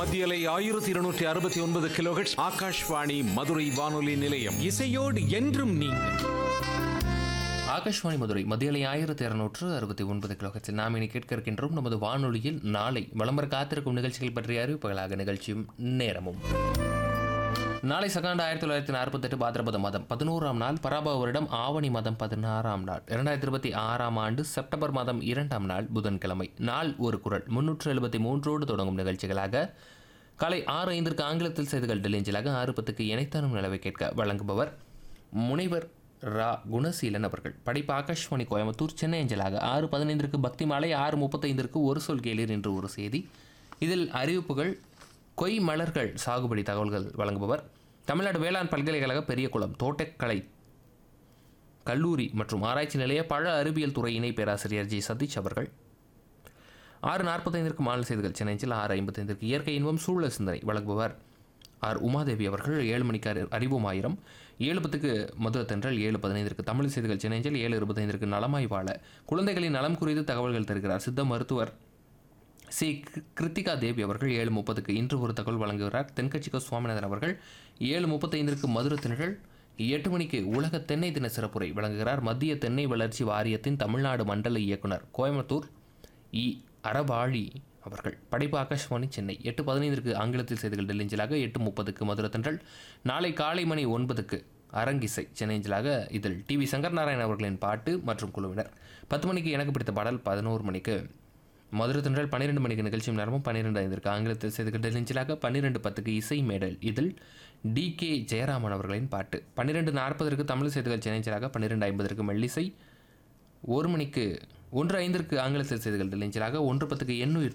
மத்தியலை ஆயிரத்தி இருநூற்றி அறுபத்தி ஒன்பது கிலோஹெட்ஸ் ஆகாஷ்வாணி மதுரை வானொலி நிலையம் இசையோடு என்றும் நீங்கள் ஆகாஷ்வாணி மதுரை மதியலை ஆயிரத்தி இரநூற்று அறுபத்தி ஒன்பது கிலோகத்தில் நாம் இனி கேட்க இருக்கின்றோம் நமது வானொலியில் நாளை வளம்பர காத்திருக்கும் நிகழ்ச்சிகள் பற்றிய அறிவிப்புகளாக நிகழ்ச்சியும் நேரமும் நாளை சகாண்டு ஆயிரத்தி தொள்ளாயிரத்தி நாற்பத்தெட்டு பாத்திரபத மாதம் பதினோராம் நாள் பராப வருடம் ஆவணி மாதம் பதினாறாம் நாள் இரண்டாயிரத்தி இருபத்தி ஆறாம் ஆண்டு செப்டம்பர் மாதம் இரண்டாம் நாள் புதன்கிழமை நாள் ஒரு குரல் முன்னூற்று எழுபத்தி மூன்றோடு தொடங்கும் நிகழ்ச்சிகளாக காலை ஆறு ஐந்திற்கு ஆங்கிலத்தில் செய்திகள் டெலிஞ்சிலாக ஆறு பத்துக்கு இணைத்தானும் நிலவை கேட்க வழங்குபவர் முனைவர் ரா குணசீலன் அவர்கள் படைப்பு ஆகாஷ்வாணி கோயம்புத்தூர் சென்னை அஞ்சலாக ஆறு பதினைந்திற்கு பக்தி மாலை ஆறு முப்பத்தைந்திற்கு ஒரு சொல் கேளீர் என்று ஒரு செய்தி இதில் அறிவிப்புகள் கொய் மலர்கள் சாகுபடி தகவல்கள் வழங்குபவர் தமிழ்நாடு வேளாண் பல்கலைக்கழக பெரியகுளம் தோட்டக்கலை கல்லூரி மற்றும் ஆராய்ச்சி நிலைய பழ அறிவியல் துறை இணை பேராசிரியர் ஜி சதீஷ் அவர்கள் ஆறு நாற்பத்தைந்திற்கு மாநில செய்திகள் சென்னையில் ஆறு ஐம்பத்தைந்திற்கு இயற்கை இன்பம் சூழல் சிந்தனை வழங்குபவர் ஆர் உமாதேவி அவர்கள் ஏழு மணிக்கு அறி- அறிவோம் ஆயிரம் ஏழு பத்துக்கு மதுர தென்றல் ஏழு பதினைந்திற்கு தமிழ் செய்திகள் சென்னையில் ஏழு இருபத்தைந்திற்கு நலமாய் வாழ குழந்தைகளின் நலம் குறித்து தகவல்கள் தருகிறார் சித்த மருத்துவர் சி கிரு- கிருத்திகா தேவி அவர்கள் ஏழு முப்பதுக்கு இன்று ஒரு தகவல் வழங்குகிறார் தென்கட்சிக்கோ சுவாமிநாதன் அவர்கள் ஏழு முப்பத்தைந்திற்கு மதுர தினர்கள் எட்டு மணிக்கு உலக தென்னை தின சிறப்புரை வழங்குகிறார் மத்திய தென்னை வளர்ச்சி வாரியத்தின் தமிழ்நாடு மண்டல இயக்குனர் கோயம்புத்தூர் இ அறவாழி அவர்கள் படைப்பு ஆகாஷ்வாணி சென்னை எட்டு பதினைந்திற்கு ஆங்கிலத்தில் செய்திகள் டெல்லிஞ்சலாக எட்டு முப்பதுக்கு மதுர தென்றல் நாளை காலை மணி ஒன்பதுக்கு அரங்கிசை சென்னைஞ்சலாக இதில் டி வி சங்கர் நாராயண் அவர்களின் பாட்டு மற்றும் குழுவினர் பத்து மணிக்கு எனக்கு பிடித்த பாடல் பதினோரு மணிக்கு மதுரை தென்றல் பன்னிரெண்டு மணிக்கு நிகழ்ச்சி நேரமும் பன்னிரெண்டு ஐந்திற்கு ஆங்கிலத்தில் செய்திகள் டெல்லிஞ்சலாக பன்னிரெண்டு பத்துக்கு இசை மேடல் இதில் டி கே ஜெயராமன் அவர்களின் பாட்டு பன்னிரெண்டு நாற்பதற்கு தமிழ் செய்திகள் சென்னைச்சலாக பன்னிரெண்டு ஐம்பதற்கு மெல்லிசை ஒரு மணிக்கு ஒன்று ஐந்திற்கு ஆங்கிலத்தில் செய்திகள் டெல்லிஞ்சலாக ஒன்று பத்துக்கு எண்ணுயிர்